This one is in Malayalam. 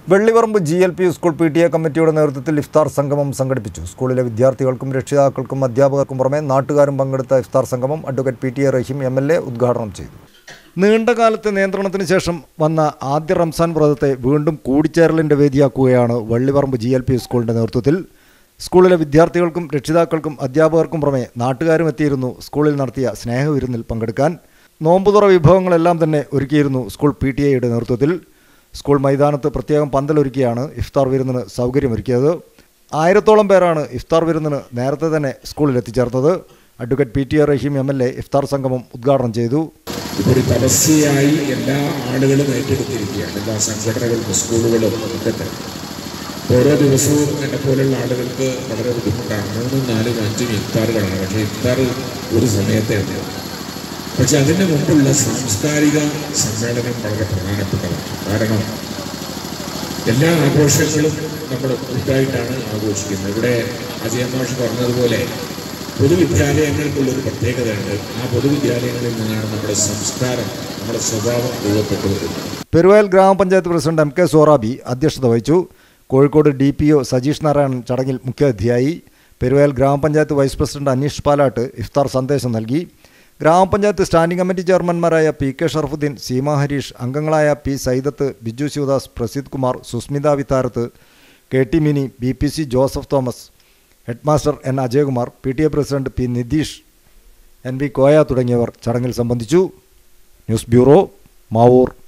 വെള്ളിവറമ്പ് G L P school P T A കമ്മിറ്റിയുടെ നേതൃത്വത്തിൽ ഇഫ്താർ സംഗമം സംഘടിപ്പിച്ചു സ്കൂളിലെ വിദ്യാർത്ഥികൾക്കും രക്ഷിതാക്കൾക്കും അധ്യാപകർക്കും പുറമെ നാട്ടുകാരും പങ്കെടുത്ത ഇഫ്താർ സംഗമം advocate P T A Raheem M L A ഉദ്ഘാടനം ചെയ്തു നീണ്ടകാലത്തെ നിയന്ത്രണത്തിന് ശേഷം വന്ന ആദ്യ റംസാൻ വ്രതത്തെ വീണ്ടും കൂടിച്ചേരലിൻ്റെ വേദിയാക്കുകയാണ് വള്ളിവറമ്പ് ജി എൽ പി സ്കൂളിൻ്റെ നേതൃത്വത്തിൽ സ്കൂളിലെ വിദ്യാർത്ഥികൾക്കും രക്ഷിതാക്കൾക്കും അധ്യാപകർക്കും പുറമെ നാട്ടുകാരും എത്തിയിരുന്നു സ്കൂളിൽ നടത്തിയ സ്നേഹവിരുന്നിൽ പങ്കെടുക്കാൻ നോമ്പുതുറ വിഭവങ്ങളെല്ലാം തന്നെ ഒരുക്കിയിരുന്നു സ്കൂൾ പി ടി എയുടെ നേതൃത്വത്തിൽ സ്കൂൾ മൈതാനത്ത് പ്രത്യേകം പന്തലൊരുക്കിയാണ് ഇഫ്താർ വിരുന്നിന് സൗകര്യമൊരുക്കിയത് ആയിരത്തോളം പേരാണ് ഇഫ്താർ വിരുന്നിന് നേരത്തെ തന്നെ സ്കൂളിൽ എത്തിച്ചേർന്നത് advocate P T A Raheem M L A ഇഫ്താർ സംഗമം ഉദ്ഘാടനം ചെയ്തു ഒരു തപസ്യയായി എല്ലാ ആളുകളും ഏറ്റെടുത്തിരിക്കുകയാണ് എല്ലാ സംഘടനകളും സ്കൂളുകളും ഒക്കെ തന്നെ ഓരോ ദിവസവും എന്നെ പോലുള്ള ആളുകൾക്ക് വളരെ ബുദ്ധിമുട്ടാണ് മൂന്നും നാലും അഞ്ചും ഇഫ്താറുകളാണ് പക്ഷേ ഇഫ്താർ ഒരു സമയത്തേ ഉള്ളൂ പക്ഷെ അതിന് മുമ്പുള്ള സാംസ്കാരിക സമ്മേളനം വളരെ പ്രധാനപ്പെട്ടതാണ് കാരണം എല്ലാ ആഘോഷങ്ങളും നമ്മൾ കൂട്ടായിട്ടാണ് ആഘോഷിക്കുന്നത് ഇവിടെ അജയ മാഷ് പറഞ്ഞതുപോലെ പൊതുവിദ്യാലയങ്ങൾക്കുള്ളൊരു പ്രത്യേകതയുണ്ട് ആ പൊതുവിദ്യാലയങ്ങളിൽ നിന്നാണ് നമ്മുടെ സംസ്കാരം നമ്മുടെ സ്വഭാവം രൂപപ്പെട്ടു വരുന്നത് പെരുവയൽ ഗ്രാമപഞ്ചായത്ത് പ്രസിഡന്റ് എം കെ സോറാബി അധ്യക്ഷത വഹിച്ചു Kozhikode D P O Sajeesh Narayanan ചടങ്ങിൽ മുഖ്യാതിഥിയായി പെരുവയൽ ഗ്രാമപഞ്ചായത്ത് വൈസ് പ്രസിഡന്റ് അനീഷ് പാലാട്ട് ഇഫ്താർ സന്ദേശം നൽകി ഗ്രാമപഞ്ചായത്ത് സ്റ്റാൻഡിംഗ് കമ്മിറ്റി ചെയർമാൻമാരായ പി കെ ഷറഫുദ്ദീൻ സീമ ഹരീഷ് അംഗങ്ങളായ P Saidath Biju Sivadas Praseed Kumar Susmitha Vitharath K T Mini B P C Joseph Thomas headmaster N Ajayakumar P T A president P Nitheesh N V Koya തുടങ്ങിയവർ ചടങ്ങിൽ സംബന്ധിച്ചു ന്യൂസ് ബ്യൂറോ മാവൂർ